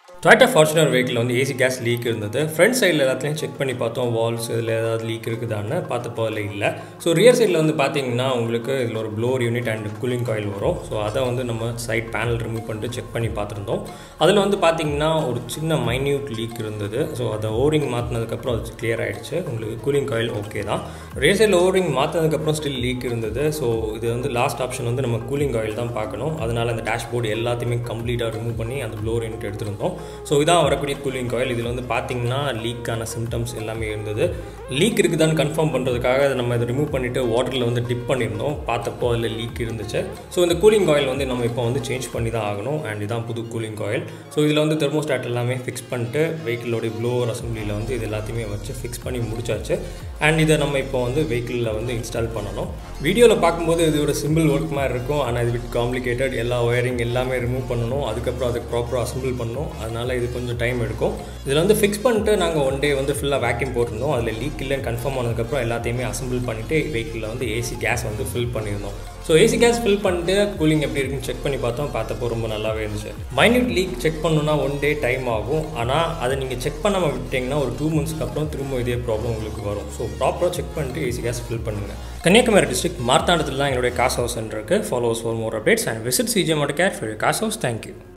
Toyota Fortuner vehicle வந்து AC gas leak இருந்தது front சைடில் எல்லாத்துலேயும் செக் பண்ணி பார்த்தோம் வால்ஸ் இதில் ஏதாவது லீக் இருக்குதான்னு பார்த்தப்போ அதில் இல்லை ஸோ ரியர் சைடில் வந்து பார்த்தீங்கன்னா உங்களுக்கு இதில் ஒரு blower unit and cooling coil வரும் ஸோ அதை வந்து நம்ம சைட் பேனல் ரிமூவ் பண்ணிட்டு செக் பண்ணி பார்த்துருந்தோம் அதில் வந்து பார்த்தீங்கன்னா ஒரு சின்ன மைன்யூட் லீக் இருந்தது ஸோ அதை ஓரிங் மாற்றினதுக்கப்புறம் அது கிளியர் ஆகிடுச்சு உங்களுக்கு கூலிங் காயில் ஓகே தான் ரியர் சைடில் ஓரிங் மாற்றினதுக்கப்புறம் ஸ்டில் லீக் இருந்தது ஸோ இது வந்து லாஸ்ட் ஆப்ஷன் வந்து நம்ம கூலிங் காயில் தான் பார்க்கணும் அதனால் அந்த டேஷ்போர்டு எல்லாத்தையுமே கம்ப்ளீட்டாக ரிமூவ் பண்ணி அந்த ப்ளோர் யூனிட் எடுத்திருந்தோம் ஸோ இதான் வரக்கூடிய கூலிங் காயில் இதில் வந்து பார்த்தீங்கன்னா லீக்கான சிம்டம்ஸ் எல்லாமே இருந்தது லீக் இருக்குதான்னு கன்ஃபார்ம் பண்ணுறதுக்காக அதை நம்ம இதை ரிமூவ் பண்ணிவிட்டு வாட்டரில் வந்து டிப் பண்ணியிருந்தோம் பார்த்தப்போ அதில் லீக் இருந்துச்சு ஸோ இந்த கூலிங் காயில் வந்து நம்ம இப்போ வந்து சேஞ்ச் பண்ணி தான் ஆகணும் அண்ட் இதான் புது கூலிங் காயில் ஸோ இதில் வந்து தெர்மோஸ்டாட் எல்லாமே ஃபிக்ஸ் பண்ணிட்டு வெஹிக்கிளோடைய ப்ளோவர் அசம்பிளியில் வந்து இது எல்லாத்தையுமே வச்சு ஃபிக்ஸ் பண்ணி முடிச்சாச்சு அண்ட் இதை நம்ம இப்போ வந்து வெஹிக்கிளில் வந்து இன்ஸ்டால் பண்ணணும் வீடியோவில் பார்க்கும்போது இதோட சிம்பிள் ஒர்க் மாதிரி இருக்கும் ஆனால் இது விட் காம்ப்ளிகேட்டட் எல்லா ஒயரிங் எல்லாமே ரிமூவ் பண்ணணும் அதுக்கப்புறம் அதுக்கு ப்ராப்பராக அசம்பிள் பண்ணணும் அதனால் இது கொஞ்சம் டைம் எடுக்கும் இதில் வந்து ஃபிக்ஸ் பண்ணிட்டு நாங்கள் ஒன் டே வந்து ஃபுல்லாக வேக்யூம் போட்டிருந்தோம் அதில் லீக் இல்லைன்னு கன்ஃபார்ம் ஆனதுக்கப்புறம் எல்லாத்தையுமே அசம்பிள் பண்ணிவிட்டு வெஹிக்கிளில் வந்து ஏசி கேஸ் வந்து ஃபில் பண்ணியிருந்தோம் ஸோ ஏசி கேஸ் ஃபில் பண்ணிட்டு கூலிங் எப்படி இருக்குன்னு செக் பண்ணி பார்த்தோம் பார்த்தப்போ ரொம்ப நல்லாவே இருந்துச்சு மைன்யூட் லீக் செக் பண்ணணும்னா ஒன் டே டைம் ஆகும் ஆனால் அதை நீங்கள் செக் பண்ணாமல் விட்டிங்கன்னா ஒரு டூ மந்த்ஸ்க்கு அப்புறம் திரும்ப இதே ப்ராப்ளம் உங்களுக்கு வரும் ஸோ ப்ராப்பராக செக் பண்ணிட்டு ஏசி கேஸ் ஃபில் பண்ணுங்கள் கன்னியாகுமரி டிஸ்ட்ரிக்ட் மார்த்தாண்டத்தில் தான் எங்களுடைய காஸ் ஹவுஸ் இருக்குது follow us for more updates and visit CJ motor care for cars house thank you